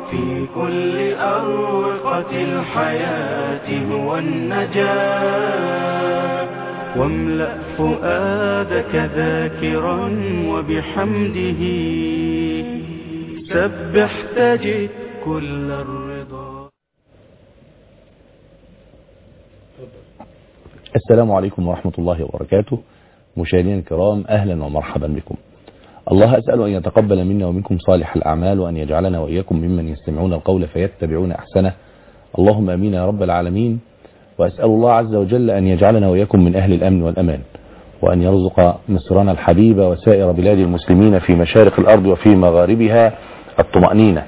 في كل أروقة الحياة هو النجاة واملأ فؤادك ذاكرا وبحمده سبح تجد كل الرضا السلام عليكم ورحمة الله وبركاته مشاهدينا الكرام أهلا ومرحبا بكم الله أسأل أن يتقبل منا ومنكم صالح الأعمال وأن يجعلنا وإياكم ممن يستمعون القول فيتبعون أحسنه اللهم أمين يا رب العالمين وأسأل الله عز وجل أن يجعلنا وإياكم من أهل الأمن والأمان وأن يرزق مصرنا الحبيبة وسائر بلاد المسلمين في مشارق الأرض وفي مغاربها الطمأنينة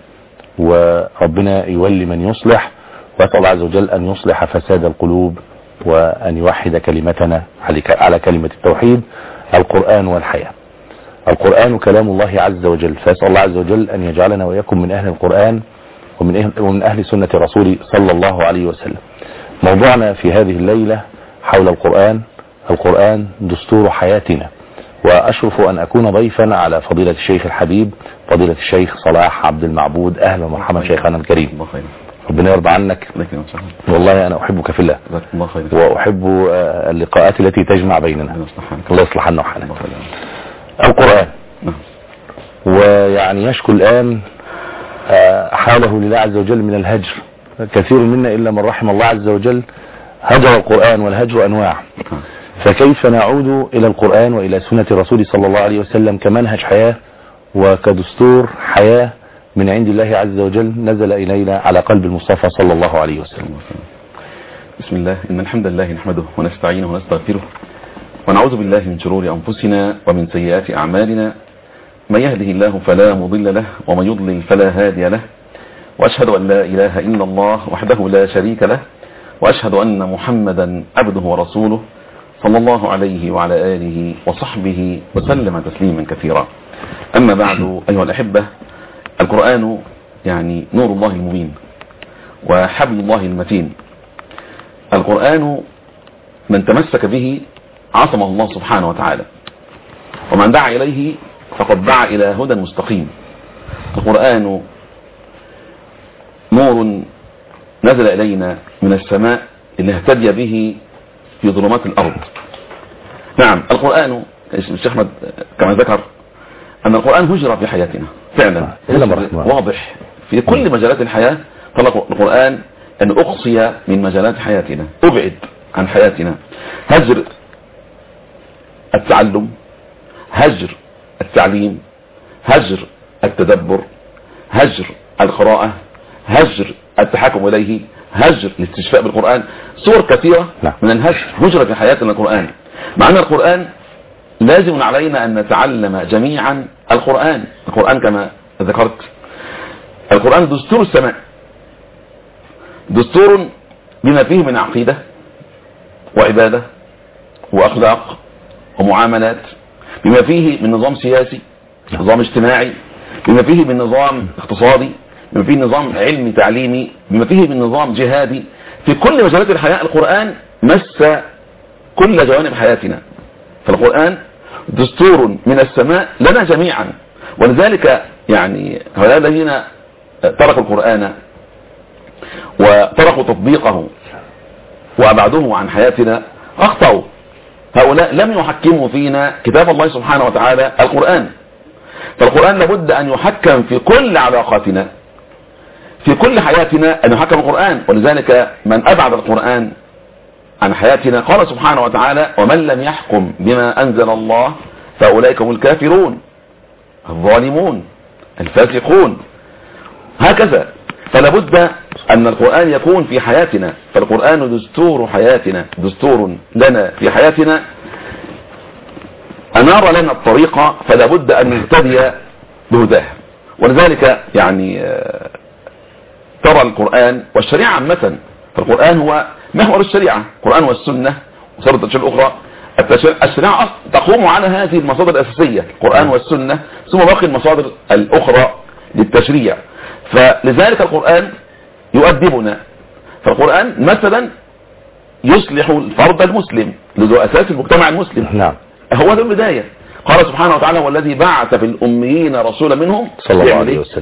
وربنا يولي من يصلح وأسأل الله عز وجل أن يصلح فساد القلوب وأن يوحد كلمتنا على كلمة التوحيد القرآن والحياة القرآن كلام الله عز وجل فأسأل الله عز وجل أن يجعلنا وإياكم من أهل القرآن ومن أهل, ومن أهل سنة رسول صلى الله عليه وسلم موضوعنا في هذه الليلة حول القرآن القرآن دستور حياتنا وأشرف أن أكون ضيفا على فضيلة الشيخ الحبيب فضيلة الشيخ صلاح عبد المعبود أهلا ومرحبا شيخنا الكريم الله خير ربنا يرضى عنك لكن ان شاء الله والله أنا أحبك في الله جزاكم الله خير وأحب آه، اللقاءات التي تجمع بيننا ربنا يصلح حالك الله يصلح عنا وحالك الله خير القرآن نعم ويعني يشكو الآن آه، حاله لله عز وجل من الهجر كثير منا إلا من رحم الله عز وجل هجر القرآن والهجر أنواع نعم. فكيف نعود إلى القرآن وإلى سنة الرسول صلى الله عليه وسلم كمنهج حياة وكدستور حياة من عند الله عز وجل نزل إلينا على قلب المصطفى صلى الله عليه وسلم بسم الله إن الحمد لله نحمده ونستعينه ونستغفره ونعوذ بالله من شرور أنفسنا ومن سيئات أعمالنا من يهده الله فلا مضل له ومن يضلل فلا هادي له وأشهد أن لا إله إلا الله وحده لا شريك له وأشهد أن محمدا عبده ورسوله صلى الله عليه وعلى آله وصحبه وسلم تسليما كثيرا أما بعد أيها الأحبة القرآن يعني نور الله المبين وحبل الله المتين القرآن من تمسك به عصمه الله سبحانه وتعالى ومن دعا إليه فقد دعا إلى هدى مستقيم القرآن نور نزل إلينا من السماء اللي اهتدي به في ظلمات الأرض نعم القرآن الشيخ أحمد كما ذكر أن القرآن هجر في حياتنا فعلا إلا هجر مرحبا. واضح في كل مجالات الحياة طلق القرآن أن أقصي من مجالات حياتنا أبعد عن حياتنا هجر التعلم هجر التعليم هجر التدبر هجر القراءة هجر التحكم إليه هجر الاستشفاء بالقرآن صور كثيرة نعم. من الهجر هجر في حياتنا القرآن مع أن القرآن لازم علينا أن نتعلم جميعا القرآن القرآن كما ذكرت القرآن دستور السماء دستور بما فيه من عقيدة وعبادة وأخلاق ومعاملات بما فيه من نظام سياسي نظام اجتماعي بما فيه من نظام اقتصادي بما فيه نظام علمي تعليمي بما فيه من نظام جهادي في كل مجالات الحياة القرآن مس كل جوانب حياتنا فالقرآن دستور من السماء لنا جميعا ولذلك يعني هؤلاء الذين تركوا القرآن وتركوا تطبيقه وأبعدوه عن حياتنا أخطأوا هؤلاء لم يحكموا فينا كتاب الله سبحانه وتعالى القرآن فالقرآن لابد أن يحكم في كل علاقاتنا في كل حياتنا أن يحكم القرآن ولذلك من أبعد القرآن عن حياتنا قال سبحانه وتعالى ومن لم يحكم بما أنزل الله فأولئك هم الكافرون الظالمون الفاسقون هكذا فلا بد أن القرآن يكون في حياتنا فالقرآن دستور حياتنا دستور لنا في حياتنا أنار لنا الطريق فلا بد أن نهتدي بهداه ولذلك يعني آه، ترى القرآن والشريعة عامة فالقرآن هو محور الشريعة القرآن والسنة وصارت التشريع الأخرى التشريع- الشريعة أص- تقوم على هذه المصادر الأساسية القرآن والسنة ثم باقي المصادر الأخرى للتشريع فلذلك القرآن يؤدبنا فالقرآن مثلا يصلح الفرد المسلم لذو أساس المجتمع المسلم نعم هو ده البداية قال سبحانه وتعالى والذي بعث في الأميين رسولا منهم صلى الله يعمل عليه إيه؟ وسلم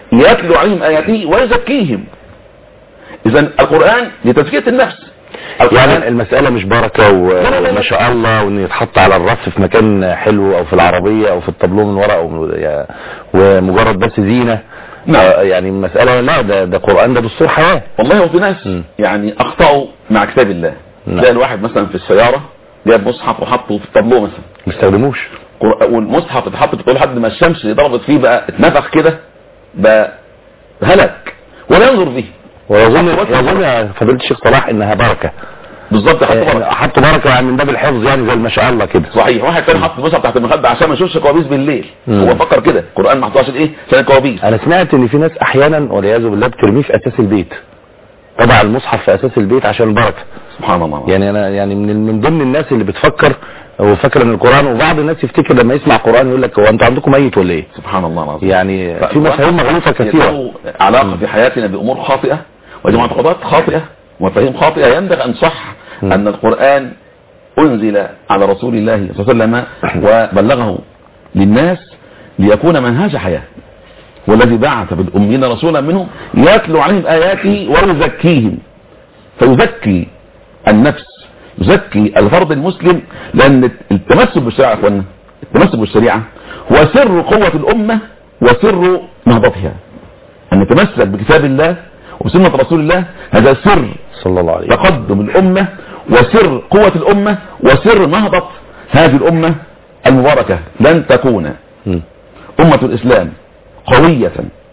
يتلو عليهم آياته ويزكيهم إذا القرآن لتزكية النفس يعني المسألة مش بركة و- لا، لا، لا. وما شاء الله وان يتحط على الرف في مكان حلو او في العربية او في الطابلوه من ورا أو من- يا- ومجرد بس زينة نعم. آه، يعني المسألة لا ده ده قرآن ده دستور حياة والله هو في ناس م. يعني أخطأوا مع كتاب الله نعم. تلاقي الواحد مثلا في السيارة جاب مصحف وحطه في الطابلوه مثلا ما استخدموش قر- والمصحف اتحط في الطابلوه لحد ما الشمس ضربت فيه بقى اتنفخ كده بقى هلك ولا ينظر فيه ويظن حطه بس يظن يا فضيلة الشيخ صلاح انها بركة بالظبط حطه آه، بره. حطوا بركة يعني من باب الحفظ يعني زي ما شاء الله كده صحيح واحد تاني حط المصحف تحت المخدة عشان ما يشوفش كوابيس بالليل مم. هو فكر كده القرآن محطوط عشان ايه عشان الكوابيس انا سمعت ان في ناس احيانا والعياذ بالله بترميه في اساس البيت طبع المصحف في اساس البيت عشان بركة سبحان الله يعني انا يعني من من ضمن الناس اللي بتفكر وفاكره ان القران وبعض الناس يفتكر لما يسمع قران يقول لك هو انتوا عندكم ميت ولا ايه سبحان الله العظيم يعني في فالقرآن مفاهيم مغلوطه كثيره له علاقة في حياتنا بأمور خاطئة ودي معتقدات خاطئة ومفاهيم خاطئة ينبغي أن صح م. أن القرآن أنزل على رسول الله صلى الله عليه وسلم وبلغه للناس ليكون منهاج حياة والذي بعث بالأمين رسولا منهم يتلو عليهم آياته ويزكيهم فيزكي النفس يزكي الفرد المسلم لأن التمسك بالشريعة يا أخوانا التمسك بالشريعة هو سر قوة الأمة وسر نهضتها أن نتمسك بكتاب الله وبسنة رسول الله هذا سر صلى الله عليه وسلم تقدم الأمة وسر قوة الأمة وسر نهضة هذه الأمة المباركة لن تكون مم. أمة الإسلام قوية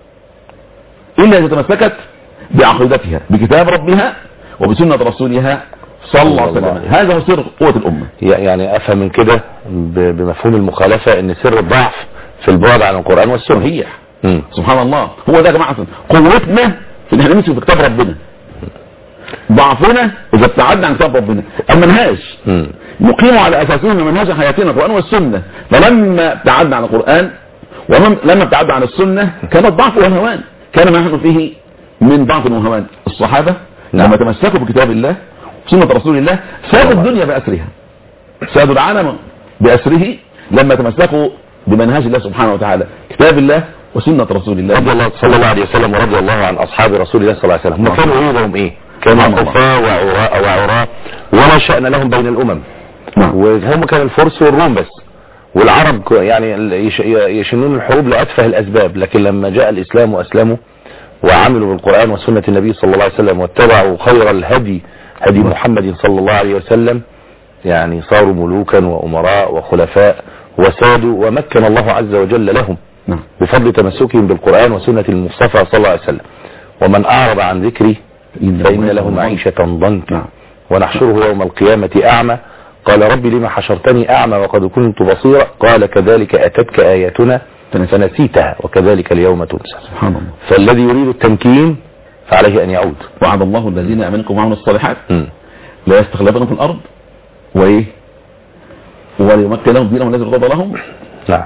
إلا إذا تمسكت بعقيدتها بكتاب ربها وبسنة رسولها صلى الله عليه وسلم هذا هو سر قوة الأمة يعني افهم من كده ب- بمفهوم المخالفه ان سر الضعف في البعد عن القران والسنه صحيح مم. سبحان الله هو ده يا جماعة قوتنا في ان احنا نمسك بكتاب ربنا ضعفنا اذا ابتعدنا عن كتاب ربنا المنهاج مم. نقيم على اساسه من منهاج حياتنا القرآن والسنة فلما ابتعدنا عن القرآن ولما ابتعدنا عن السنة كان الضعف والهوان كان ما نحن فيه من ضعف وهوان الصحابة نعم. لما تمسكوا بكتاب الله وسنة رسول الله سادوا الدنيا بأسرها سادوا العالم بأسره لما تمسكوا بمنهاج الله سبحانه وتعالى كتاب الله وسنة رسول الله رضي الله صلى الله عليه وسلم ورضي الله عن اصحاب رسول الله صلى الله عليه وسلم هم كانوا ايه لهم ايه كانوا سبحان الله. حفاة وعراء وعراء ولا شأن لهم بين الامم نعم. وهم كان الفرس والروم بس والعرب ك- يعني ال- يش- يشنون الحروب لأتفه الأسباب لكن لما جاء الإسلام وأسلموا وعملوا بالقرآن وسنة النبي صلى الله عليه وسلم واتبعوا خير الهدي هدي محمد صلى الله عليه وسلم يعني صاروا ملوكا وأمراء وخلفاء وسادوا ومكن الله عز وجل لهم نعم بفضل تمسكهم بالقرآن وسنة المصطفى صلى الله عليه وسلم ومن أعرض عن ذكري فإن له معيشة ضنكا نعم. ونحشره يوم القيامة أعمى قال ربي لما حشرتني أعمى وقد كنت بصيرا قال كذلك أتتك آياتنا فنسيتها وكذلك اليوم تنسى سبحان الله فالذي يريد التمكين فعليه أن يعود وعد الله الذين امنكم وعملوا الصالحات مم. لا يستخلفنهم في الارض وايه وليمكن لهم دينهم الذي ارتضى لهم نعم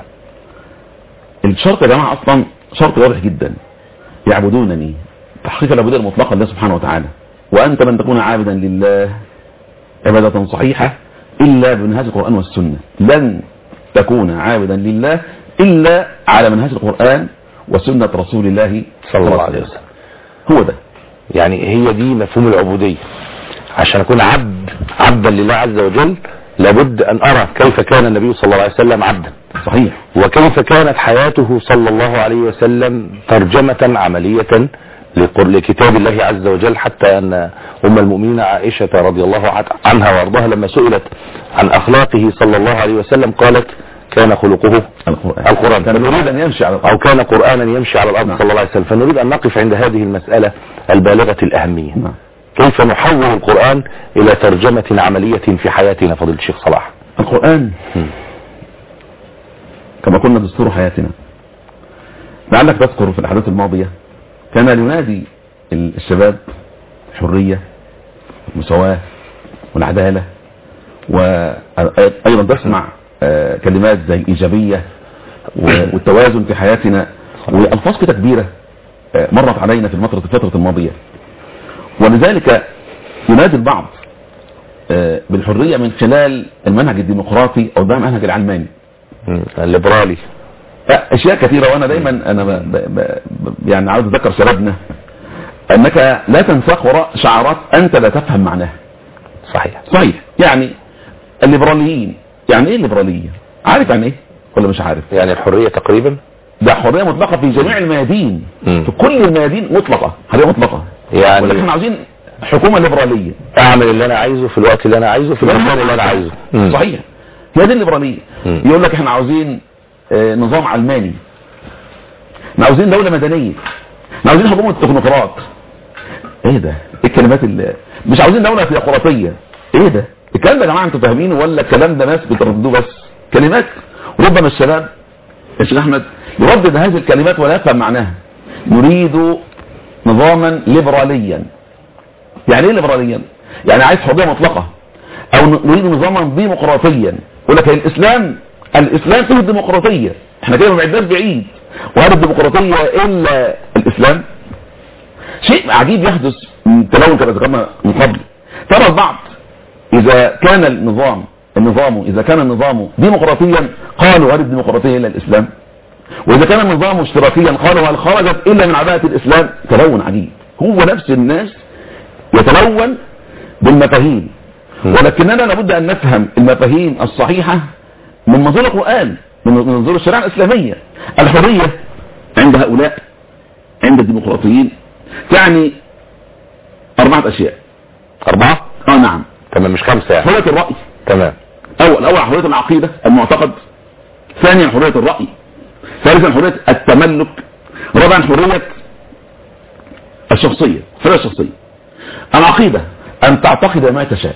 الشرط يا جماعه اصلا شرط واضح جدا يعبدونني تحقيق العبوديه المطلقه لله سبحانه وتعالى وانت من تكون عابدا لله عباده صحيحه الا بمنهاج القران والسنه لن تكون عابدا لله الا على منهاج القران وسنه رسول الله صلى الله عليه وسلم هو ده يعني هي دي مفهوم العبودية عشان أكون عبد عبدا لله عز وجل لابد أن أرى كيف كان النبي صلى الله عليه وسلم عبدا صحيح وكيف كانت حياته صلى الله عليه وسلم ترجمة عملية لقر- لكتاب الله عز وجل حتى أن أم المؤمنين عائشة رضي الله عن- عنها وارضاها لما سئلت عن أخلاقه صلى الله عليه وسلم قالت كان خلقه القران القرآن كان يريد ان يمشي على الارض أو كان قرآنا يمشي على الأرض نعم. صلى الله عليه وسلم فنريد أن نقف عند هذه المسألة البالغة الأهمية نعم. كيف نحول القرآن إلى ترجمة عملية في حياتنا فضيلة الشيخ صلاح القرآن مم. كما قلنا دستور حياتنا لعلك تذكر في الأحداث الماضية كان ينادي الشباب الحرية والمساواة والعدالة وأيضا تسمع آه، كلمات زي الإيجابية و- والتوازن في حياتنا وألفاظ كده كبيرة آه، مرت علينا في الفترة الفترة الماضية ولذلك ينادي البعض آه، بالحرية من خلال المنهج الديمقراطي أو ده المنهج العلماني مم. الليبرالي اشياء كثيره وانا دايما انا ب... ب... ب... يعني عاوز اذكر شبابنا انك لا تنساق وراء شعارات انت لا تفهم معناها صحيح صحيح يعني الليبراليين يعني ايه الليبراليه عارف يعني ايه ولا مش عارف يعني الحرية تقريبا ده حريه مطلقه في جميع الميادين مم. في كل الميادين مطلقه حريه مطلقه يعني- ولكن احنا عاوزين حكومه ليبراليه اعمل اللي انا عايزه في الوقت اللي انا عايزه في المكان اللي انا عايزه مم. صحيح هي دي الليبراليه مم. يقول لك احنا عاوزين آه، نظام علماني احنا عاوزين دوله مدنيه احنا عاوزين حكومه تكنوقراط ايه ده ايه الكلمات اللي مش عاوزين دوله ثيوقراطيه ايه ده الكلام ده يا جماعه انتوا فاهمينه ولا الكلام ده ناس بترددوه بس كلمات ربما الشباب يا شيخ احمد يردد هذه الكلمات ولا يفهم معناها نريد نظاما ليبراليا يعني ايه ليبراليا يعني عايز حريه مطلقه او ن- نريد نظاما ديمقراطيا يقول لك الاسلام الاسلام فيه الديمقراطيه احنا كده ما بعدناش بعيد وهل الديمقراطيه الا الاسلام شيء عجيب يحدث من تلون كما ذكرنا من قبل ترى البعض اذا كان النظام النظام اذا كان النظام ديمقراطيا قالوا هل الديمقراطيه الا الاسلام واذا كان النظام اشتراكيا قالوا هل خرجت الا من عباءه الاسلام تلون عجيب هو نفس الناس يتلون بالمفاهيم ولكننا لابد ان نفهم المفاهيم الصحيحه من منظور القران من منظور الشريعه الاسلاميه الحريه عند هؤلاء عند الديمقراطيين تعني اربعه اشياء أربعة اه نعم تمام مش خمسة يعني حريه الراي تمام اول اول حريه العقيده المعتقد ثانيا حريه الراي ثالثا حريه التملك رابعا حريه الشخصيه الحريه الشخصيه العقيده ان تعتقد ما تشاء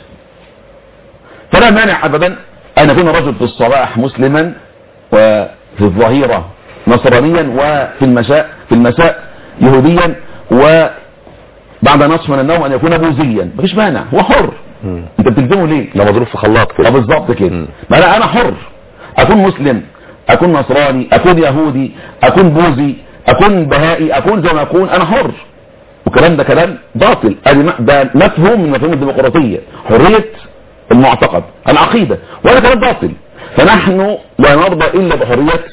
فلا مانع ابدا ان يكون الرجل في الصباح مسلما وفي الظهيره نصرانيا وفي المساء في المساء يهوديا وبعد نصف من النوم ان يكون بوذيا مفيش مانع هو حر مم. انت بتلزمه ليه ده مضروب في خلاط اه كده بالظبط كده مم. ما انا انا حر اكون مسلم اكون نصراني اكون يهودي اكون بوذي اكون بهائي اكون زي ما اكون انا حر والكلام ده كلام باطل ادي م- ده مفهوم من مفهوم الديمقراطيه حريه المعتقد العقيده وهذا كلام باطل فنحن لا نرضى الا بحريه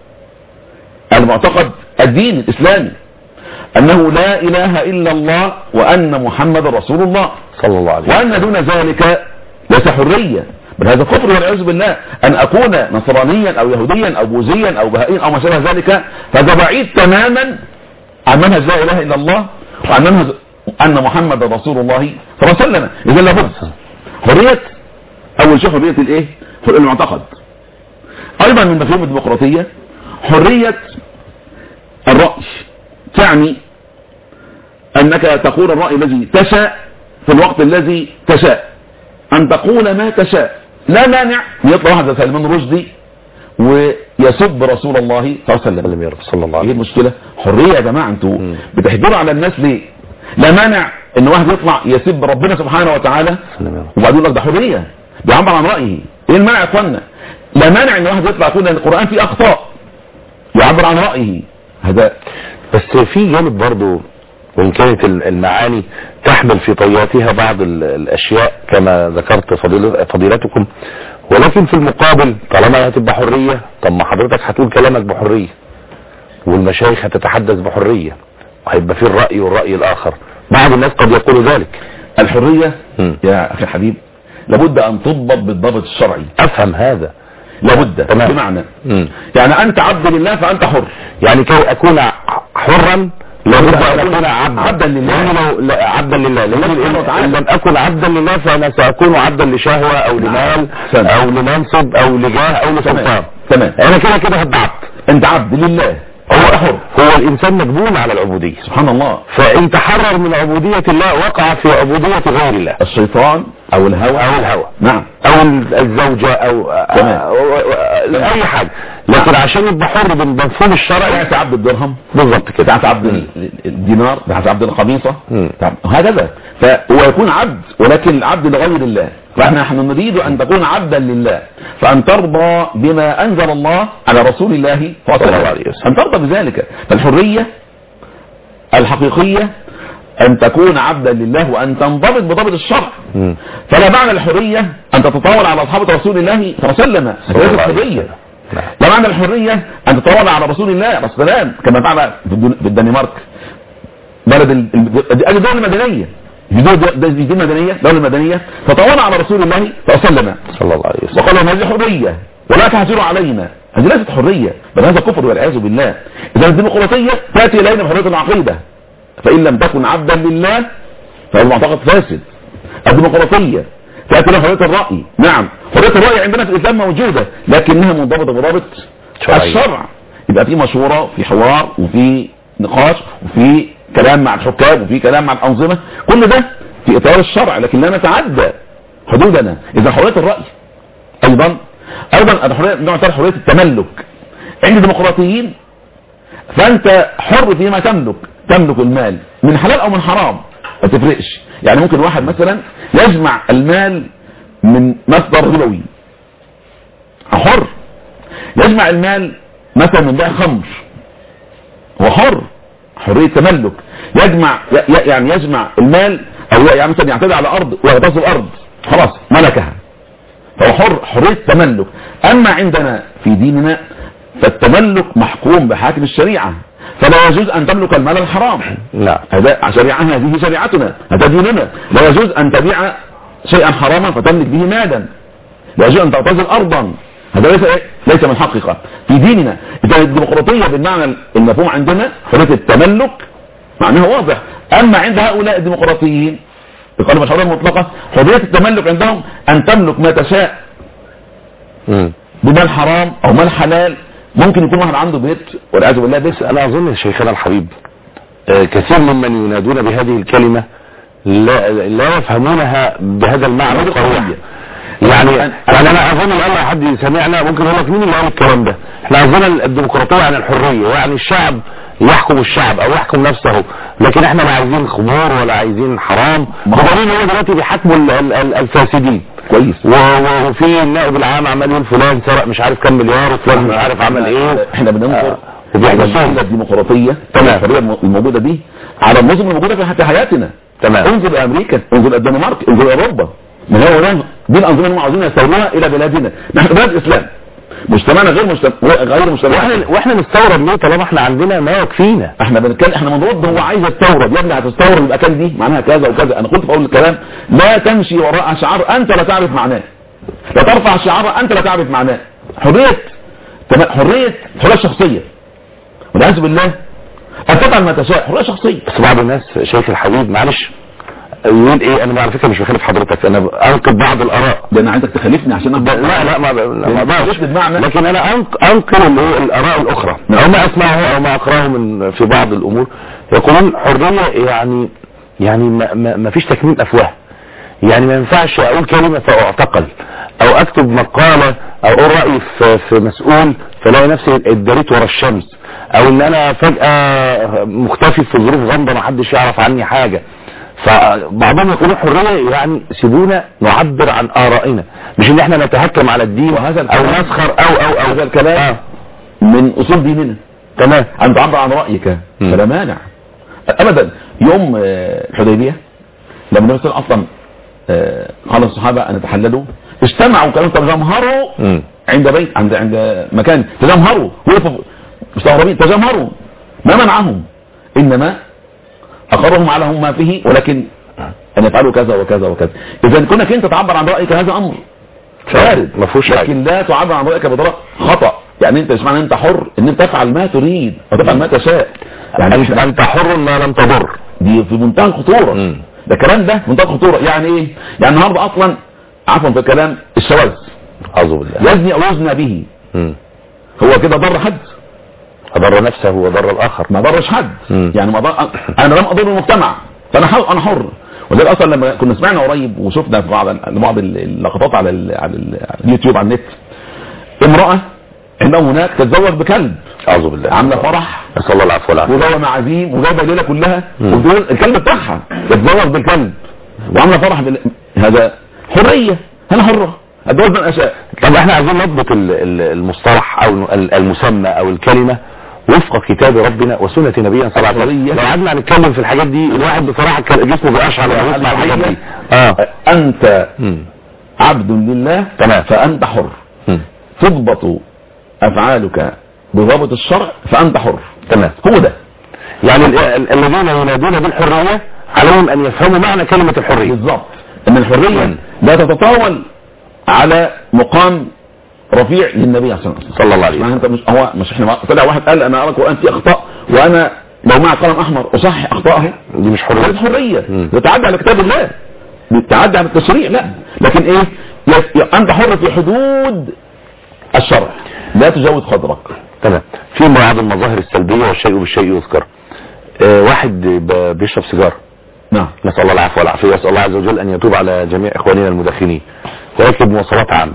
المعتقد الديني الاسلامي انه لا اله الا الله وان محمد رسول الله صلى الله عليه وسلم وأن دون ذلك ليس حرية بل هذا كفر والعياذ بالله أن أكون نصرانيا أو يهوديا أو بوذيا أو بهائيا أو ما شابه ذلك فهذا بعيد تماما عن منهج لا إله إلا الله وعن منهج أن محمد رسول الله صلى الله عليه وسلم إذا لابد حرية أول شيء حرية الإيه؟ حرية المعتقد أيضا من مفهوم الديمقراطية حرية الرأي تعني أنك تقول الرأي الذي تشاء في الوقت الذي تشاء أن تقول ما تشاء لا مانع أن يطلع واحد زي سلمان رشدي ويسب رسول الله صلى الله عليه وسلم سلم يا رب صلى الله ايه عليه المشكلة حرية يا جماعة انتوا مم. بتحجروا على الناس ليه لا مانع ان واحد يطلع يسب ربنا سبحانه وتعالى سلم يا رب وبعدين يقول لك ده حرية بيعبر عن رأيه ايه المانع يا اخوانا لا مانع ان واحد يطلع يقول ان القرآن فيه اخطاء يعبر عن رأيه هذا بس في جانب برضو وإن كانت ال- المعاني تحمل في طياتها بعض ال- الأشياء كما ذكرت فضيل- فضيلتكم ولكن في المقابل طالما هتبقى حرية طب ما حضرتك هتقول كلامك بحرية والمشايخ هتتحدث بحرية وهيبقى في الرأي والرأي الآخر بعض الناس قد يقول ذلك الحرية مم. يا اخي الحبيب لابد ان تضبط بالضبط الشرعي أفهم هذا لابد تمام. بمعنى مم. يعني انت عبد لله فانت حر يعني كي أكون ع- حرا لابد أن أكون أكون عبدا عبدا لله. لأنه لو لا- عبدا لله لأن الله سبحانه إن وتعالى. إن لم أكن عبدا لله فأنا سأكون عبدا لشهوة أو لمال أحسنت. أو لمنصب أو لجاه أو لسلطان تمام تمام أنا كده كده هبقى عبد انت عبد لله هو حر هو الإنسان مجبول على العبودية سبحان الله فإن تحرر من عبودية الله وقع في عبودية غير الله الشيطان او الهوى أو الهوى نعم او الزوجة او تمام. أو- اي حاجة لكن عشان يبقى حر بالمفهوم الشرعي تعس عبد الدرهم بالظبط كده تعس عبد ال- الدينار تعس عبد القميصة مم. تعس- هكذا فهو يكون عبد ولكن العبد لغير الله فاحنا نحن نريد ان تكون عبدا لله فان ترضى بما انزل الله على رسول الله صلى الله عليه وسلم ان ترضى بذلك فالحرية الحقيقية ان تكون عبدا لله وان تنضبط بضبط الشرع مم. فلا معنى الحرية ان تتطاول على اصحاب رسول الله صلى الله عليه وسلم صلى الله هذه عليه الحرية وسلم. نعم. لا معنى الحرية أن تتواضع على رسول الله عليه الصلاة والسلام كما فعل في الدن- في الدنمارك بلد ال- ال- دي دولة مدنية دي دولة دي دي مدنية دولة مدنية فتواضع على رسول الله وسلم صلى الله عليه وسلم وقال لهم هذه حرية ولا تهجروا علينا هذه ليست حرية بل هذا كفر والعياذ بالله إذا الديمقراطية تأتي إلينا بحرية العقيدة فإن لم تكن عبدا لله فهو معتقد فاسد الديمقراطية تأتي لها حرية الرأي نعم حرية الرأي عندنا في الإسلام موجودة لكنها منضبطة بضابط شرعية. الشرع يبقى في مشورة في حوار وفي نقاش وفي كلام مع الحكام وفي كلام مع الأنظمة كل ده في إطار الشرع لكن لا نتعدى حدودنا إذا حرية الرأي ايضا ايضا الحريه نوع تاني حريه التملك عند الديمقراطيين فانت حر فيما تملك تملك المال من حلال او من حرام ما تفرقش يعني ممكن واحد مثلا يجمع المال من مصدر ربوي حر يجمع المال مثلا من بيع خمر هو حر حريه تملك يجمع ي- ي- يعني يجمع المال او يعني مثلا يعتدي على ارض ويغتصب الارض خلاص ملكها فهو حر حرية تملك أما عندنا في ديننا فالتملك محكوم بحاكم الشريعة فلا يجوز أن تملك المال الحرام نعم هذا شريعة هذه شريعتنا هذا ديننا لا يجوز أن تبيع شيئا حراما فتملك به مالا لا يجوز أن تعتزل أرضا هذا ليس ليس من حقيقة في ديننا إذا الديمقراطية بالمعنى المفهوم عندنا حرية التملك معناها واضح أما عند هؤلاء الديمقراطيين بقالوا مش حرية مطلقة حرية التملك عندهم أن تملك ما تشاء مم. بمال حرام أو مال حلال ممكن يكون واحد عنده بيت والعياذ بالله بيت أنا أظن يا شيخنا الحبيب آه، كثير ممن ينادون بهذه الكلمة لا, لا يفهمونها بهذا المعنى هذه الصريح القضية. يعني أنا- يعني انا اظن ان لو حد سمعنا ممكن يقول لك مين اللي قال الكلام ده احنا عايزين الديمقراطيه عن الحريه يعني الشعب يحكم الشعب او يحكم نفسه لكن احنا لا عايزين خمور ولا عايزين حرام ما هو- بدليل ان هو دلوقتي بيحاكموا ال- ال- ال- الفاسدين كويس و- و- وفي النائب العام عمال يقول فلان سرق مش عارف كام مليار وفلان مش عارف عمل ايه احنا بننظر آه، وبيحبسوهم وبيحبسونا الديمقراطية تمام. الحرية الم- الموجودة دي على النظم الموجودة في حتى حياتنا تمام. انظر امريكا انظر الدنمارك انظر اوروبا ما هو ده دي الانظمه اللي هم عاوزين يستوروها الى بلادنا نحن بلاد اسلام مجتمعنا غير مجتمع غير مجتمع واحنا واحنا نستورد ليه طالما احنا عندنا ما يكفينا احنا بنتكلم احنا بنرد هو عايز يستورد يا ابني هتستورد المكان دي معناها كذا وكذا انا قلت في اول الكلام لا تمشي وراء شعار انت لا تعرف معناه لا ترفع شعار انت لا تعرف معناه حريه تمام حريه حريه شخصيه والعياذ بالله ان تفعل ما تشاء حريه شخصيه بس بعض الناس شايف الحبيب معلش يقول ايه انا على فكره مش بخالف حضرتك انا انقل بعض الاراء لان عايزك تخالفني عشان لا أفضل. لا ما ما ما اقدرش مش بمعنى لكن انا أنق- انقل اللي هو الاراء الاخرى او ما اسمعه او ما اقراه من في بعض الامور يقولون حريه يعني يعني ما, ما, ما فيش تكميم افواه يعني ما ينفعش اقول كلمه فاعتقل او اكتب مقاله او اقول رايي في, في مسؤول فلاقي نفسي اتداريت ورا الشمس او ان انا فجاه مختفي في ظروف غامضه ما حدش يعرف عني حاجه فبعضهم يقولون حريه يعني سيبونا نعبر عن ارائنا مش ان احنا نتهكم على الدين وهذا او الكلام- نسخر او او او هذا الكلام آه. من اصول ديننا تمام ان تعبر عن رايك مم. فلا مانع ابدا يوم آه، الحديبيه لما النبي صلى الله عليه وسلم اصلا آه، قال الصحابه ان يتحللوا اجتمعوا كانوا تجمهروا مم. عند بيت عند عند مكان تجمهروا وقفوا مستغربين تجمهروا ما منعهم انما اقرهم على هم ما فيه ولكن ان يفعلوا كذا وكذا وكذا اذا كونك انت تعبر عن رايك هذا امر وارد ما فيهوش حاجة. لكن لا تعبر عن رايك بطريقه خطا يعني انت مش معنى انت حر ان انت تفعل ما تريد وتفعل ما تشاء يعني انت انت حر ما لم تضر دي في منتهى الخطوره مم. ده الكلام ده منتهى الخطوره يعني ايه يعني النهارده اصلا عفوا في الكلام الشواذ اعوذ بالله يزني او يزنى به مم. هو كده ضر حد اضر نفسه وضر الاخر ما ضرش حد مم. يعني ما ضر انا لم اضر المجتمع فانا حر انا حر ولذلك اصلا لما كنا سمعنا قريب وشفنا في بعض بعض اللقطات على ال على, ال على اليوتيوب على النت امراه عندهم هناك تتزوج بكلب اعوذ بالله عامله فرح نسال الله العفو والعافيه وجايه معازيم وجايبه الليله كلها مم. وبتقول الكلب بتاعها تتزوج بالكلب وعامله فرح بال... هذا حريه انا حره اتجوز من اشاء طب احنا عايزين نضبط ال- ال- المصطلح او ال- المسمى او الكلمة وفق كتاب ربنا وسنة نبينا صلى الله عليه وسلم الحرية. لو قعدنا نتكلم في الحاجات دي الواحد بصراحة كان جسمه بيقشعر لما يسمع الحاجات دي اه انت مم. عبد لله تمام. فانت حر مم. تضبط افعالك بضابط الشرع فانت حر تمام هو ده يعني ال- ال- الذين ينادون بالحرية عليهم أن يفهموا معنى كلمة الحرية بالظبط ان الحريه لا تتطاول على مقام رفيع للنبي صلى الله عليه وسلم صلى الله عليه يعني وسلم انت مش هو مش احنا طلع واحد قال انا ارى القران فيه اخطاء وانا لو معي قلم احمر اصحح اخطائه دي مش هذه حرية حريه مم. يتعدى على كتاب الله يتعدى على التشريع لا لكن ايه ي- ي- انت حر في حدود الشرع لا تجاوز قدرك تمام في بعض المظاهر السلبية والشيء بالشيء يذكر آه، واحد ب- بيشرب سيجارة نعم نسأل الله العفو والعافية وأسأل الله عز وجل أن يتوب على جميع إخواننا المدخنين ويركب مواصلات عامة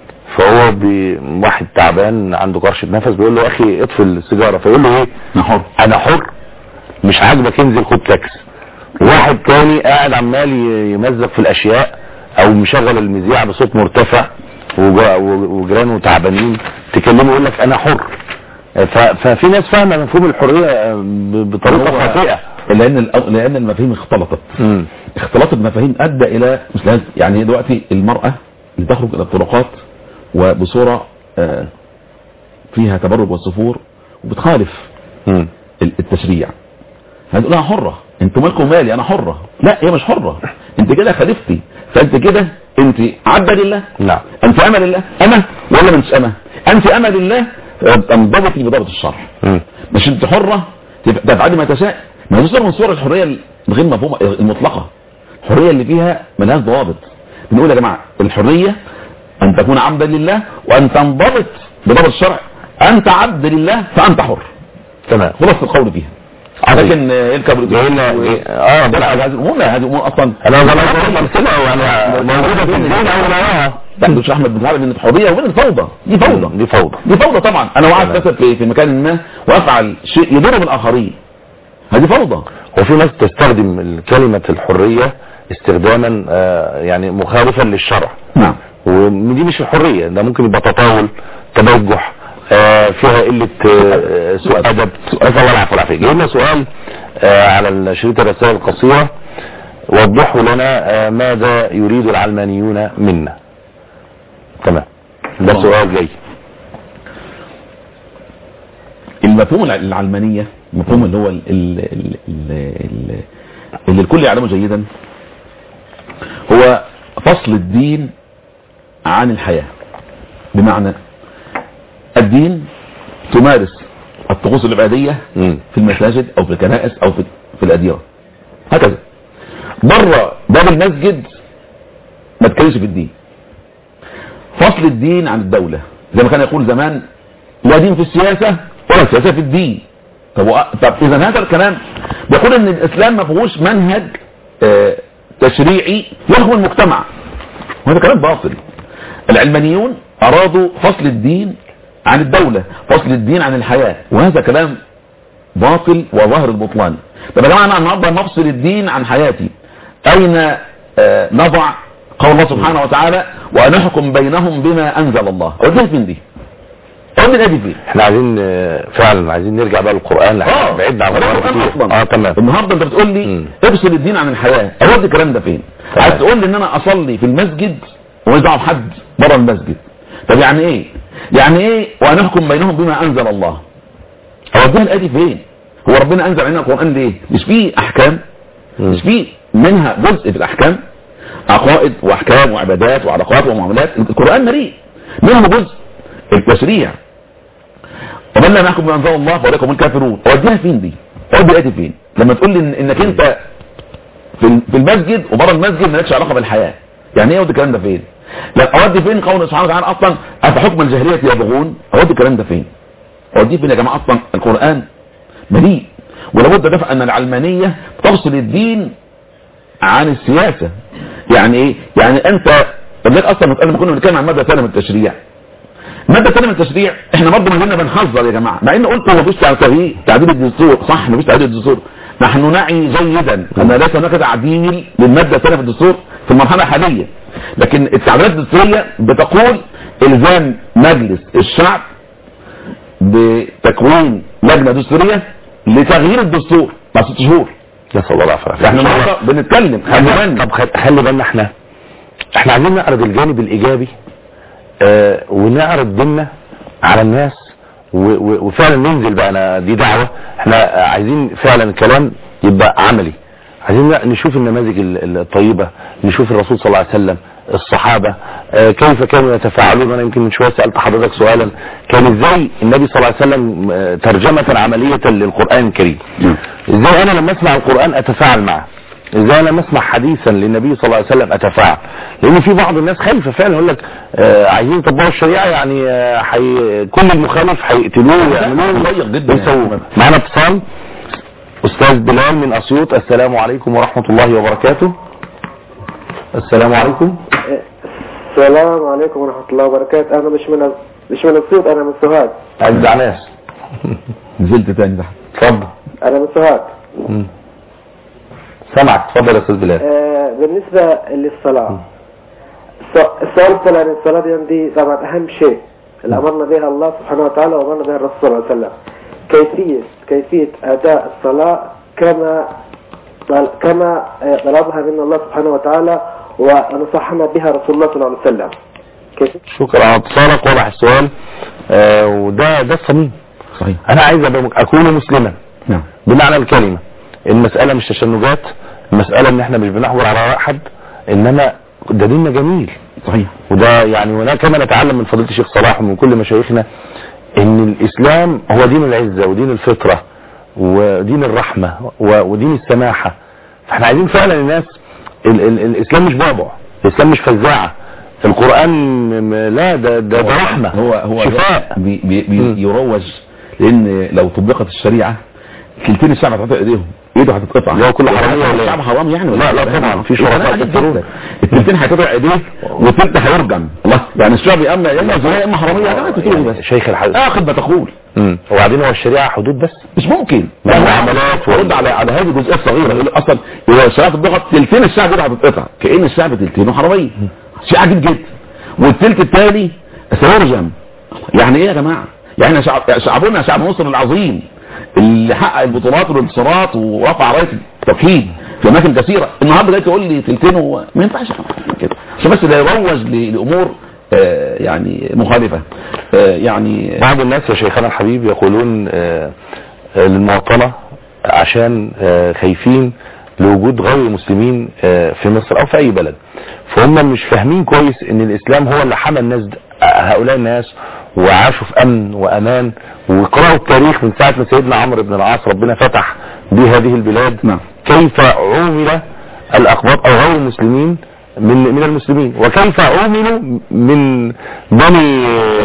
فهو بي... واحد تعبان عنده قرشة نفس بيقول له يا أخي اطفي السيجارة فيقول له إيه انا حر أنا حر مش عاجبك انزل خد تاكس واحد تاني قاعد عمال ي- يمزق في الأشياء أو مشغل المذياع بصوت مرتفع وج- و- وجيرانه تعبانين تكلمه يقول لك أنا حر ف... ففي ناس فاهمة مفهوم الحرية آه، ب- بطريقة هو- خاطئة لان الأ- لان المفاهيم اختلطت مم. اختلاط المفاهيم ادى الى مش لازم يعني دلوقتي المراه اللي تخرج الى الطرقات وبصوره آه، فيها تبرج والسفور وبتخالف مم. ال- التشريع هتقول لها حره انتوا مالكم مالي انا حره لا هي مش حره انت كده خالفتي فانت كده انت عبده لله نعم انت امه لله امه ولا مش امه انت امه لله انضبطي بضبط الشرع مم. مش انت حرة تف- تفعلي ما تشاء ما هي صورة من صور الحرية الغير مفهومة المطلقة الحرية اللي فيها ملهاش ضوابط بنقول يا جماعة الحرية ان تكون عبدا لله وان تنضبط بضبط الشرع انت عبد لله فانت حر تمام خلاص القول فيها عظيم. لكن آه، يركب جاي لنا اه ده لا هذه الامور لا هذه امور اصلا انا ظلمت امثله يعني موجوده في الدين او نراها لا دكتور احمد بن عارف ان الحريه وبين الفوضى دي فوضى دي فوضى دي فوضى طبعا انا وقعت تمام. مثلا في في مكان ما وافعل شيء يضر بالاخرين هذه فوضى وفي ناس تستخدم كلمة الحرية استخداما آه، يعني مخالفا للشرع نعم ودي مش الحرية ده ممكن يبقى تطاول تبجح آه، فيها قلة آه، سوء أدب نسأل الله العفو والعافية جاي لنا سؤال آه، على شريط الرسائل القصيرة وضحوا لنا آه، ماذا يريد العلمانيون منا تمام ده الله. سؤال جاي المفهوم الع- العلمانية المفهوم اللي هو ال ال ال ال ال اللي الكل يعلمه جيدا هو فصل الدين عن الحياة بمعنى الدين تمارس الطقوس العبادية مم. في المساجد او في الكنائس او في, في الأديرة هكذا بره باب المسجد ما تكلمش في الدين فصل الدين عن الدولة زي ما كان يقول زمان لا دين في السياسة ولا سياسة في الدين طب, وأ- طب اذا هذا الكلام بيقول ان الاسلام ما فيهوش منهج آه، تشريعي يخدم المجتمع وهذا كلام باطل العلمانيون ارادوا فصل الدين عن الدولة فصل الدين عن الحياة وهذا كلام باطل وظاهر البطلان طب يا جماعه انا النهارده نفصل الدين عن حياتي اين آه، نضع قول الله سبحانه وتعالى وان احكم بينهم بما انزل الله اوديها فين دي؟ اودي دي فين؟ احنا عايزين آه، فعلا عايزين نرجع بقى للقرآن لأن احنا بعدنا عن ده القرآن القرآن كتير أصلاً. اه تمام النهارده انت بتقول لي مم. افصل الدين عن الحياه اودي الكلام ده فين؟ تمام. عايز تقول لي ان انا اصلي في المسجد وماليش دعوه بحد بره المسجد طب يعني ايه؟ يعني ايه وان احكم بينهم بما انزل الله؟ اوديها الايه دي فين؟ هو ربنا انزل علينا القران ليه؟ مش فيه احكام مم. مش فيه منها جزء في الاحكام عقائد واحكام وعبادات وعلاقات ومعاملات القران مليء منه جزء التشريع ومن لم يحكم بما انزل الله فاولئك هم الكافرون اوديها فين دي؟ اودي الايه دي فين؟ لما تقول لي إن- انك انت في في المسجد وبره المسجد مالكش علاقه بالحياه يعني ايه اودي الكلام ده فين؟ لا اودي فين قول سبحانه وتعالى اصلا افحكم الجاهليه يبغون اودي الكلام ده فين؟ اوديه فين يا جماعه اصلا القران مليء ولابد دفع ان العلمانيه تفصل الدين عن السياسه يعني ايه؟ يعني انت لذلك اصلا لما كنا بنتكلم عن ماده ثانيه من التشريع المادة الثانية من التشريع احنا برضه ما زلنا بنحذر يا جماعة مع ان قلت هو مفيش تغيير تعديل الدستور صح مفيش تعديل الدستور نحن نعي جيدا ان ليس هناك تعديل للمادة الثانية في الدستور في المرحلة الحالية لكن التعديلات الدستورية بتقول الزام مجلس الشعب بتكوين لجنة دستورية لتغيير الدستور بعد ست شهور نسأل الله العافية احنا النهارده بنتكلم خلي طب خ- خلي بالنا احنا احنا عايزين نعرض الجانب الايجابي اه ونعرض ديننا على الناس و- و- وفعلا ننزل بقى انا دي دعوه احنا عايزين فعلا الكلام يبقى عملي عايزين لا نشوف النماذج ال- الطيبه نشوف الرسول صلى الله عليه وسلم الصحابه آه، كيف كانوا يتفاعلون انا يمكن من شويه سالت حضرتك سؤالا كان ازاي النبي صلى الله عليه وسلم آه، ترجمه عمليه للقران الكريم نعم. ازاي انا لما اسمع القران اتفاعل معه ازاي انا لما اسمع حديثا للنبي صلى الله عليه وسلم اتفاعل لان في بعض الناس خايفه فعلا يقول لك آه عايزين يطبقوا الشريعه يعني آه حي... كل المخالف هيقتلوه ويعملوه ضيق جدا ويسووه معانا اتصال استاذ بلال من اسيوط السلام عليكم ورحمه الله وبركاته السلام عليكم السلام عليكم ورحمة الله وبركاته أنا مش من مش من الصوت أنا من سوهاج اجدع ناس نزلت تاني تحت اتفضل أنا من سوهاج مم. سامعك اتفضل يا استاذ بلال آه بالنسبة للصلاة الس- السؤال الصلاة يعني الصلاة دي عندي طبعا أهم شيء اللي أمرنا بها الله سبحانه وتعالى وأمرنا بها الرسول صلى الله عليه وسلم كيفية كيفية أداء الصلاة كما طل- كما آه، طلبها منا الله سبحانه وتعالى ونصحنا بها رسول الله صلى الله عليه وسلم كيف شكرا على اتصالك واضح السؤال آه وده ده الصميم صحيح انا عايز أبقى اكون مسلما نعم بمعنى الكلمة المسألة مش تشنجات المسألة ان احنا مش بنحور على رأي حد انما ده ديننا جميل صحيح وده يعني وده كما نتعلم من فضيلة الشيخ صلاح ومن كل مشايخنا ان الاسلام هو دين العزة ودين الفطرة ودين الرحمة و- ودين السماحة فاحنا عايزين فعلا الناس ال ال الاسلام مش بعبع الاسلام مش فزاعة القرآن م- م- لا ده ده, ده رحمة هو هو شفاء بي بي مم. بي يروج لان لو طبقت الشريعه كلتين الشعب هتقطع ايديهم ايده هتتقطع اللي هو كل حرامية ولا إيه؟ الشعب حرام يعني لا، لا طبعا، في شرطاء شرطاء كثيرون. التلتين هيتقطع ايديه والتلت هيرجم الله يعني الشعب يا اما يا اما زنا يا اما حراميه يا جماعه تقولوا يعني بس شيخ الحديث اخد ما تقول مم. وبعدين هو الشريعة حدود بس مش ممكن لا، لا معاملات معاملات ورد على على هذه الجزئيه الصغيره يقول لك اصلا اذا الشريعه تطبقت تلتين الشعب كده هتتقطع كان الشعب تلتينه حراميه شيء عجيب جدا والتلت الثاني سيرجم يعني ايه يا جماعه يعني شعب شعبنا شعب مصر العظيم اللي حقق البطولات والانتصارات ورفع رايه التوحيد في اماكن كثيره النهارده جاي تقول لي تلتين و... ما ينفعش كده عشان بس لا يروج ل- لامور آه، يعني مخالفه آه، يعني بعض الناس يا شيخنا الحبيب يقولون آه، آه، للمواطنة عشان آه، خايفين لوجود غير المسلمين آه، في مصر او في اي بلد فهم مش فاهمين كويس ان الاسلام هو اللي حمى الناس د- هؤلاء الناس وعاشوا في امن وامان وقرأوا التاريخ من ساعة ما سيدنا عمرو بن العاص ربنا فتح به هذه البلاد نعم. كيف عومل الاقباط او غير المسلمين من من المسلمين وكيف عوملوا من بني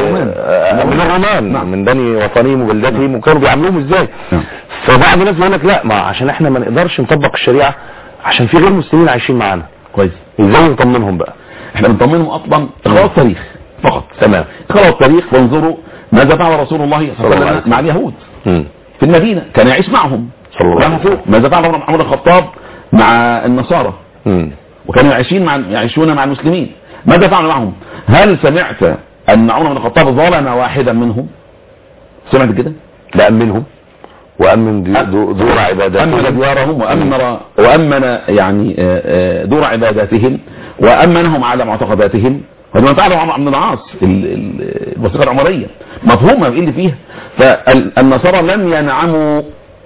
آه، من الرومان نعم. من بني وطنهم وبلدتهم وكانوا بيعاملوهم ازاي نعم. فبعض الناس يقول لك لا ما عشان احنا ما نقدرش نطبق الشريعه عشان في غير مسلمين عايشين معانا كويس ازاي نطمنهم بقى احنا بنطمنهم اصلا اقرأوا التاريخ فقط تمام اقرأوا التاريخ وانظروا ماذا فعل رسول الله صلى الله عليه عليه وسلم مع اليهود مم. في المدينة كان يعيش معهم صلى الله عليه كان وسلم. فوق. ماذا فعل عمر بن الخطاب مع النصارى مم. وكانوا يعيشون مع يعيشون مع المسلمين ماذا فعل معهم هل سمعت ان عمر بن الخطاب ظلم واحدا منهم سمعت كده لأمنهم وأمن دي- دو- دور أمن عباداتهم ديارهم وأمن وأمن يعني آه، آه، دور عباداتهم وأمنهم على معتقداتهم وده ما فعله عمرو بن العاص ال- ال- الوثيقة العمرية مفهومة ايه اللي فيها فالنصارى لم ينعموا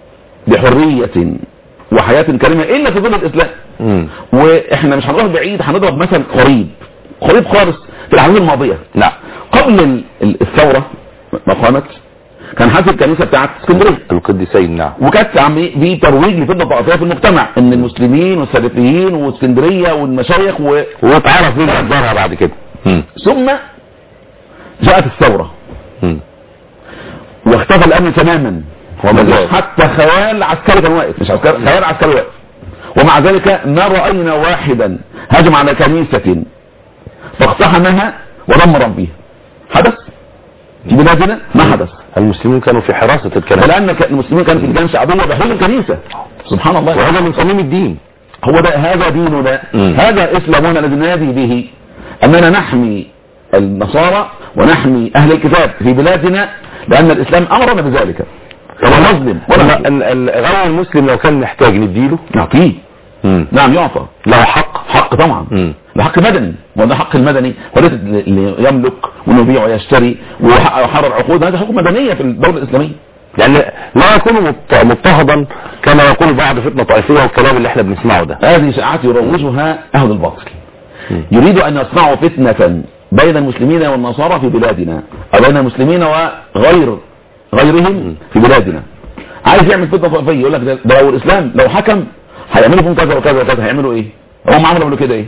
بحرية وحياة كريمة إلا في ظل الإسلام مم. واحنا مش هنروح بعيد هنضرب مثل قريب قريب خالص في الاعوام الماضيه نعم قبل ال- ال- الثوره ما قامت كان حاسب الكنيسه بتاعت اسكندريه القديسين نعم وكانت عم في ترويج لفتنه طائفيه في المجتمع ان المسلمين والسلفيين واسكندريه والمشايخ و... واتعرف مين أخبارها بعد كده مم. ثم جاءت الثوره مم. واختفى الامن تماما وما زال. حتى خيال عسكري كان واقف مش عسكري خيال عسكري واقف ومع ذلك ما راينا واحدا هجم على كنيسه فاقتحمها ودمر بها حدث في بلادنا ما حدث المسلمين كانوا في حراسة الكلام فلان ك- المسلمين كانوا في لجان شعبيه بحل الكنيسه سبحان الله وهذا من صميم الدين هو ده هذا ديننا مم. هذا اسلامنا الذي ننادي به اننا نحمي النصارى ونحمي اهل الكتاب في بلادنا لان الاسلام امرنا بذلك فلا نظلم ولا ال- نظلم. ال- ال- غير المسلم لو كان محتاج نديله نعطيه مم. نعم يعطى له حق حق طبعا مم. ده حق مدني وده حق المدني هو ليس اللي يملك وانه يبيع ويشتري ويحقق- ويحرر عقود هذه حقوق مدنيه في الدوله الاسلاميه يعني لا يكون مضط- مضطهدا كما يقول بعض فتنة طائفية والكلام اللي احنا بنسمعه ده هذه شائعات يروجها اهل الباطل يريد ان يصنعوا فتنه بين المسلمين والنصارى في بلادنا او بين المسلمين وغير غيرهم في بلادنا عايز يعمل فتنه طائفيه يقول لك ده ده لو الاسلام لو حكم هيعملوا فيهم كذا وكذا وكذا هيعملوا ايه؟ هم عملوا قبل كده ايه؟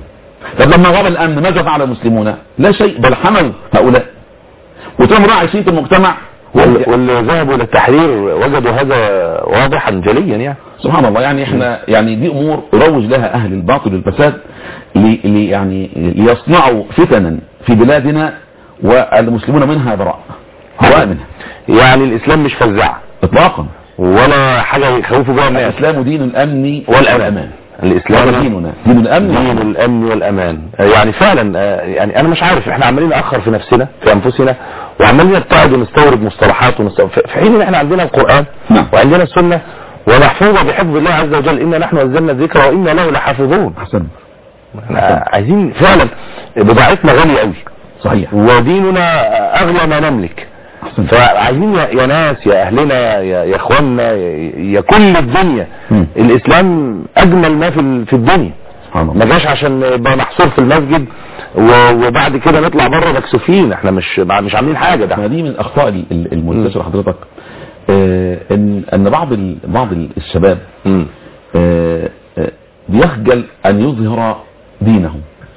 طب لما غاب الامن ماذا فعل المسلمون؟ لا شيء بل حموا هؤلاء وتم عايشين في المجتمع وال- واللي ذهبوا للتحرير وجدوا هذا واضحا جليا يعني سبحان الله يعني احنا يعني دي امور يروج لها اهل الباطل والفساد لي لي يعني ليصنعوا فتنا في بلادنا والمسلمون منها براء براء منها يعني الاسلام مش فزاعة اطلاقا ولا حاجة يخوفوا بها الناس الاسلام دين الامن والامان الاسلام هذا ديننا دين الامن دين والأمان. الامن والامان آه، يعني فعلا آه، يعني انا مش عارف احنا عمالين ناخر في نفسنا في انفسنا وعمالين نبتعد ونستورد مصطلحات ونستورد في في حين ان احنا عندنا القران نعم. وعندنا السنه ومحفوظه بحفظ الله عز وجل انا نحن نزلنا الذكر وانا له لحافظون احسن احنا عايزين فعلا بضاعتنا غاليه قوي صحيح وديننا اغلى ما نملك احسن فعايزين يا يا ناس يا اهلنا يا, يا اخواننا يا, يا كل الدنيا مم. الاسلام اجمل ما في ال- في الدنيا سبحان ما الله جاش عشان يبقى محصور في المسجد و- وبعد كده نطلع بره مكسوفين احنا مش مش عاملين حاجه ما ده دي من الاخطاء ال- ال- المنتشره حضرتك آه، ان ان بعض ال- بعض ال- الشباب مم. آه، آه، بيخجل ان يظهر دينه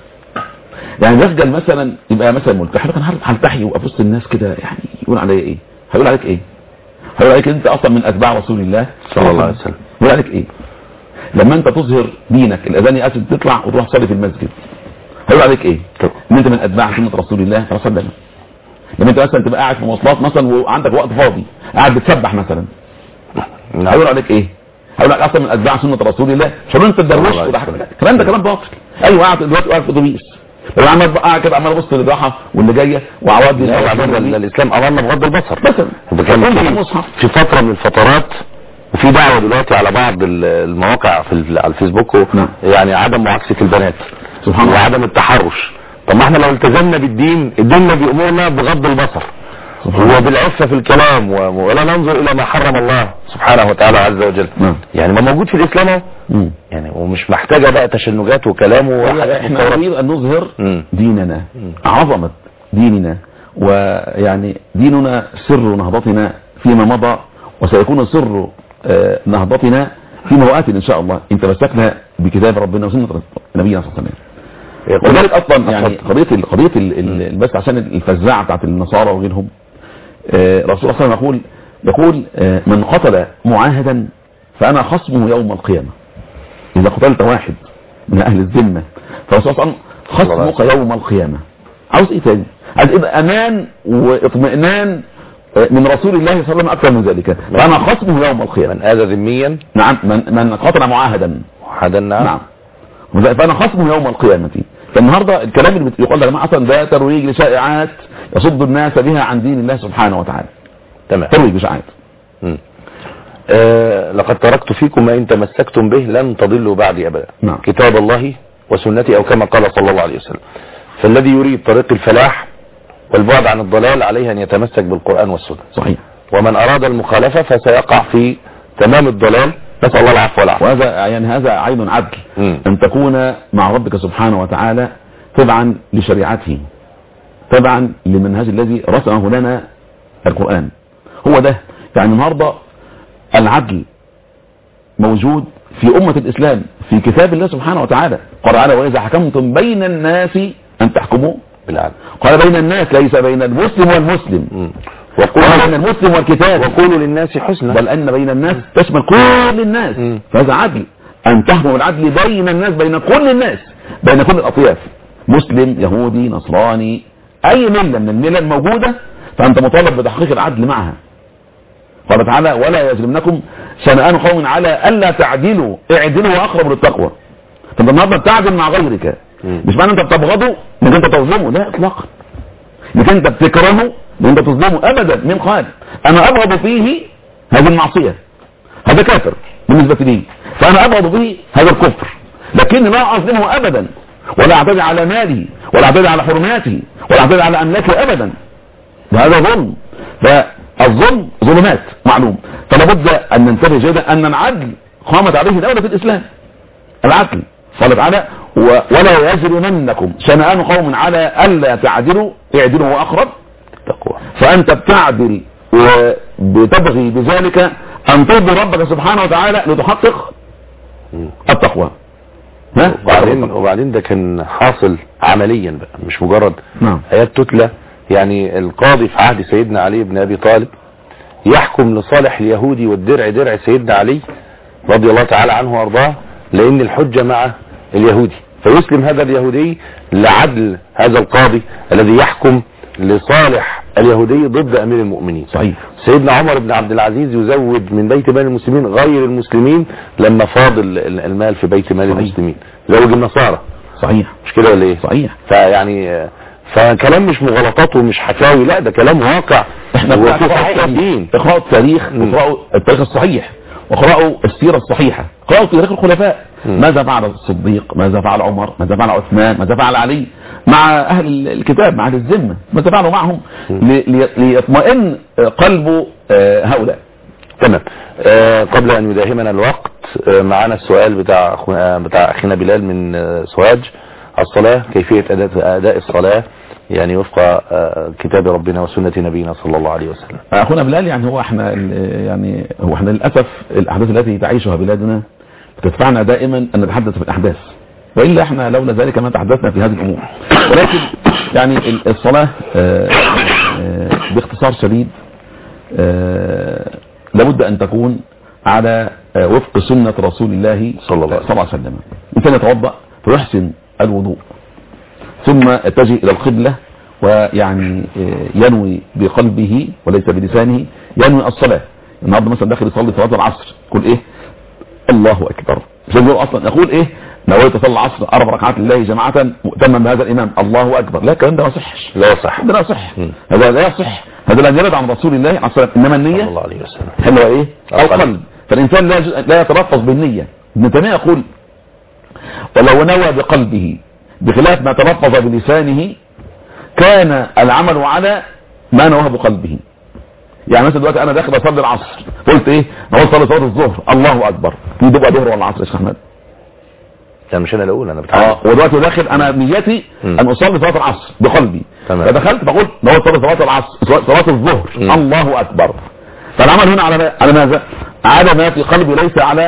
يعني بيخجل مثلا يبقى مثلا ملتحي انا هل- هلتحي وابقى في وسط الناس كده يعني يقول عليا ايه هيقول عليك ايه هيقول عليك انت اصلا من اتباع رسول الله صلى الله عليه وسلم. يقول عليك ايه لما انت تظهر دينك الاذان يأذن تطلع وتروح تصلي في المسجد هيقول عليك ايه طب. ان انت من اتباع سنه رسول الله صلى الله عليه وسلم لما انت مثلا تبقى قاعد في مواصلات مثلا وعندك وقت فاضي قاعد بتسبح مثلا نعم. هيقول عليك ايه هيقول لك اصلا من اتباع سنه رسول الله مش هيقول انت تدروش الله وده يسلمك. حاجة. الكلام ده كلام باطل ايوه قاعد دلوقتي قاعد في اتوبيس لو عمال بقى قاعد كده عمال ابص للراحه واللي جايه وعوادي لا وبعدين ال- الاسلام امرنا بغض البصر مثلا وكان في في, المصحف في فتره من الفترات وفي دعوه دلوقتي على بعض ال- المواقع في ال- على الفيسبوك و- نعم. يعني عدم معاكسه البنات سبحان الله. وعدم التحرش طب ما احنا لو التزمنا بالدين الدين بيأمرنا بغض البصر وبالعفة في الكلام و- ولا ننظر الى ما حرم الله سبحانه وتعالى عز وجل نعم. يعني ما موجود في الاسلام اهو مم. يعني ومش محتاجة بقى تشنجات وكلام وحاجات احنا مستوردة. نريد ان نظهر مم. ديننا عظمة ديننا ويعني ديننا سر نهضتنا فيما مضى وسيكون سر آه، نهضتنا فيما وآت ان شاء الله ان تمسكنا بكتاب ربنا وسنة نبينا صلى الله عليه وسلم يقول- ولذلك اصلا يعني اتفضل. قضيه ال- قضيه ال- ال- بس عشان الفزاعه بتاعت النصارى وغيرهم آه، الرسول صلى الله عليه وسلم يقول يقول آه، من قتل معاهدا فانا خصمه يوم القيامه اذا قتلت واحد من اهل الذمه فالرسول صلى الله عليه وسلم خصمك يوم القيامه عاوز ايه تاني عايز يبقى امان واطمئنان آه، من رسول الله صلى الله عليه وسلم اكثر من ذلك فانا خصمه يوم القيامه من اذى ذميا نعم من من قتل معاهدا وحدا نعم نعم وذلك فانا خصمه يوم القيامة فالنهاردة الكلام اللي يقول يا جماعة أصلا ده ترويج لشائعات يصد الناس بها عن دين الله سبحانه وتعالى تمام ترويج لشائعات مم. آه لقد تركت فيكم ما إن تمسكتم به لن تضلوا بعدي أبدا نعم. كتاب الله وسنتي أو كما قال صلى الله عليه وسلم فالذي يريد طريق الفلاح والبعد عن الضلال عليه أن يتمسك بالقرآن والسنة صحيح ومن أراد المخالفة فسيقع في تمام الضلال نسأل الله العفو والعافية وهذا يعني هذا عين عدل مم. أن تكون مع ربك سبحانه وتعالى تبعا لشريعته تبعا للمنهج الذي رسمه لنا القرآن هو ده يعني النهاردة العدل موجود في أمة الإسلام في كتاب الله سبحانه وتعالى قال تعالى وإذا حكمتم بين الناس أن تحكموا بالعدل قال بين الناس ليس بين المسلم والمسلم مم. قال بين المسلم والكتاب وقولوا للناس حسنا بل أن بين الناس تشمل كل الناس مم. فهذا عدل أن تحكم بالعدل بين الناس بين كل الناس بين كل الأطياف مسلم يهودي نصراني أي ملة من الملل الموجودة فأنت مطالب بتحقيق العدل معها قال تعالى ولا يجرمنكم شنآن قوم على ألا تعدلوا اعدلوا وأقرب للتقوى فأنت النهارده بتعدل مع غيرك مم. مش معنى أنت بتبغضه إنك أنت تظلمه لا إطلاقا انك انت بتكرهه انت تظلمه ابدا من قال انا ابغض فيه هذه المعصية هذا كافر بالنسبة لي فانا ابغض فيه هذا الكفر لكني لا اظلمه ابدا ولا اعتدي على ماله ولا اعتدي على حرماته ولا اعتدي على املاكه ابدا وهذا ظلم فالظلم ظلمات معلوم فلا بد ان ننتبه جيدا ان العدل قامت عليه دوله الاسلام العدل قال تعالى و- ولا يجرمنكم شنآن قوم على الا تعدلوا اعدلوا هو اقرب تقوى فانت بتعدل وبتبغي بذلك ان ترضي ربك سبحانه وتعالى لتحقق مم. التقوى ها وبعدين وبعدين ده كان حاصل عمليا بقى مش مجرد نعم ايات تتلى يعني القاضي في عهد سيدنا علي بن ابي طالب يحكم لصالح اليهودي والدرع درع سيدنا علي رضي الله تعالى عنه وارضاه لان الحجه مع اليهودي فيسلم هذا اليهودي لعدل هذا القاضي الذي يحكم لصالح اليهودي ضد امير المؤمنين صحيح سيدنا عمر بن عبد العزيز يزود من بيت مال المسلمين غير المسلمين لما فاض ال- المال في بيت مال صحيح. المسلمين زوج النصارى صحيح مش كده ولا ايه صحيح فيعني آه، فكلام مش مغالطات ومش حكاوي لا ده كلام واقع احنا وفي اقرأوا حق الدين اقرأوا التاريخ مم. واقرأوا التاريخ الصحيح واقرأوا السيرة الصحيحة اقرأوا تاريخ الخلفاء مم. ماذا فعل الصديق ماذا فعل عمر ماذا فعل عثمان ماذا فعل علي مع أهل الكتاب مع أهل الذمة ماذا فعلوا معهم لي- لي- ليطمئن قلب آه، هؤلاء تمام آه قبل ان يداهمنا الوقت آه معنا السؤال بتاع أخو- آه، بتاع اخينا بلال من آه سوهاج الصلاة كيفية اداء اداء الصلاة يعني وفق آه كتاب ربنا وسنة نبينا صلى الله عليه وسلم اخونا بلال يعني هو احنا ال- يعني هو احنا للاسف الاحداث التي تعيشها بلادنا بتدفعنا دائما ان نتحدث في الاحداث والا احنا لولا ذلك ما تحدثنا في هذه الامور ولكن يعني ال- الصلاه آه، آه، باختصار شديد آه، لابد ان تكون على آه، وفق سنه رسول الله صلى الله عليه صلى الله عليه وسلم الانسان يتوضا فيحسن الوضوء ثم يتجه الى القبلة ويعني آه، ينوي بقلبه وليس بلسانه ينوي الصلاة النهارده مثلا داخل يصلي صلاة العصر يقول ايه الله اكبر مش يقول اصلا يقول ايه نويت اصلي العصر اربع ركعات لله جماعة مؤتما بهذا الامام الله اكبر لا الكلام ده ما يصحش لا يصح ده لا يصح مم. هذا لا يصح هذا لا يرد عن رسول الله عليه الصلاة والسلام انما صلى النية الله عليه وسلم حلوة ايه القلب. القلب فالانسان لا يجوز- لا يتلفظ بالنية ابن تيمية يقول ولو نوى بقلبه بخلاف ما تلفظ بلسانه كان العمل على ما نواه بقلبه يعني مثلا دلوقتي انا داخل اصلي العصر قلت ايه انا اصلي صلاه الظهر الله اكبر دي تبقى ظهر ولا عصر يا شيخ احمد لا مش انا اللي اقول انا بتعلم اه ودلوقتي داخل انا نيتي مم. ان اصلي صلاه العصر بقلبي تمام. فدخلت فقلت نويت صلاه صلاه العصر صلاه الظهر مم. الله اكبر فالعمل هنا على على ماذا على ما في قلبي ليس على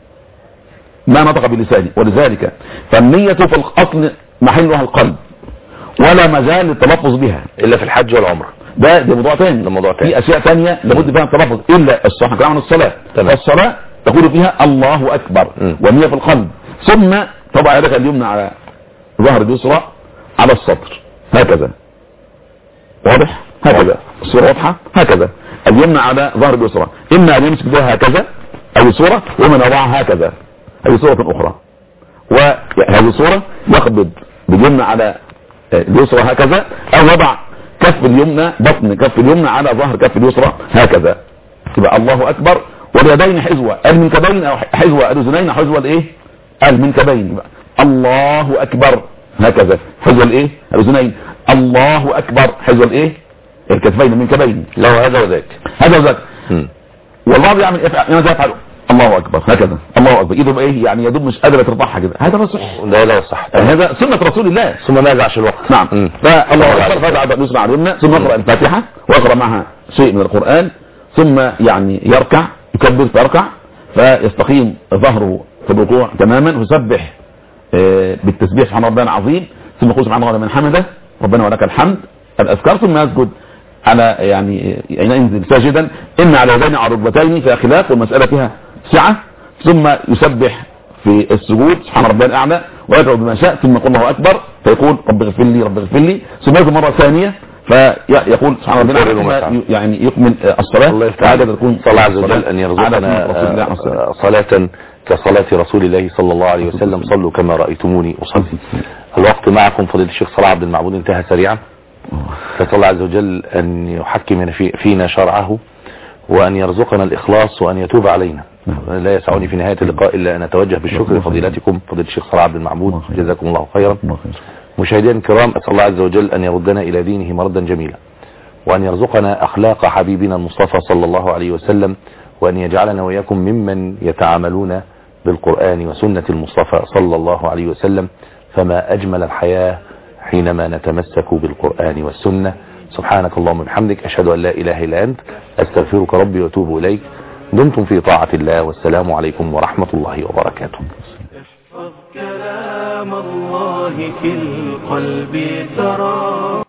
ما نطق بلساني ولذلك فالنية في الأصل محلها القلب ولا مجال للتلفظ بها الا في الحج والعمره ده ده موضوع تاني ده موضوع تاني. في اشياء تانية لابد فيها التلفظ الا الصلاه كلام عن الصلاه تمام. فالصلاه تقول فيها الله اكبر مم. والنية في القلب ثم تضع يدك اليمنى على ظهر اليسرى على الصدر هكذا واضح هكذا الصورة واضحة هكذا اليمنى على ظهر اليسرى اما ان يمسك بها هكذا او صورة واما ان يضعها هكذا هذه صورة اخرى وهذه صورة يقبض باليمنى على اليسرى هكذا او يضع كف اليمنى بطن كف اليمنى على ظهر كف اليسرى هكذا يبقى الله اكبر واليدين حزوة المنكبين او حزوة الاذنين حزوة الايه المنكبين يبقى الله اكبر هكذا حزوة الايه الاذنين الله اكبر حزوة الايه الكتفين المنكبين لو هذا وذاك هذا وذاك مم. والبعض يعمل يفعل ماذا يفعل الله اكبر هكذا الله اكبر ايده بقى ايه يعني يدوب مش قادره ترفعها كده هذا لا صح لا لا صح هذا سنه رسول الله ثم ماذا عشان الوقت نعم مم. فالله اكبر فاذا يسمع اليمنى ثم يقرا الفاتحه ويقرا معها شيء من القران ثم يعني يركع يكبر فيركع فيستقيم ظهره في الركوع تماما ويسبح آه، بالتسبيح سبحان ربنا العظيم ثم يقول سبحان الله من حمده ربنا ولك الحمد الاذكار ثم يسجد على يعني يعني ينزل ساجدا ان على يدين على ركبتين فيها خلاف والمساله فيها سعه ثم يسبح في السجود سبحان ربنا الاعلى ويدعو بما شاء ثم يقول الله اكبر فيقول رب اغفر لي رب اغفر لي ثم يذكر مره ثانيه فيقول سبحان ربنا يكرر الاعلى مسعى. ثم يعني يكمل الصلاه الله يفتح فهذا عليك. تكون صلى الله عز وجل الصلاة أن على سنة يرزقنا رسول الله عليه الصلاة آه، صلاة كصلاة رسول الله صلى الله عليه وسلم صلوا كما رأيتموني أصلي الوقت معكم فضيلة الشيخ صلاح عبد المعبود انتهى سريعا فصلى الله عز وجل أن يحكم في- فينا شرعه وأن يرزقنا الإخلاص وأن يتوب علينا لا يسعني في نهاية اللقاء إلا أن أتوجه بالشكر لفضيلتكم فضيلة الشيخ صلاح عبد المعبود الله خير. جزاكم الله خيرا الله خير مشاهدينا الكرام أسأل الله عز وجل أن يردنا إلى دينه مردا جميلا وأن يرزقنا أخلاق حبيبنا المصطفى صلى الله عليه وسلم وأن يجعلنا وإياكم ممن يتعاملون بالقرآن وسنة المصطفى صلى الله عليه وسلم فما أجمل الحياة حينما نتمسك بالقرآن والسنة سبحانك اللهم وبحمدك أشهد أن لا إله إلا أنت أستغفرك ربي وأتوب إليك دمتم في طاعة الله والسلام عليكم ورحمة الله وبركاته احفظ كلام الله في القلب ترى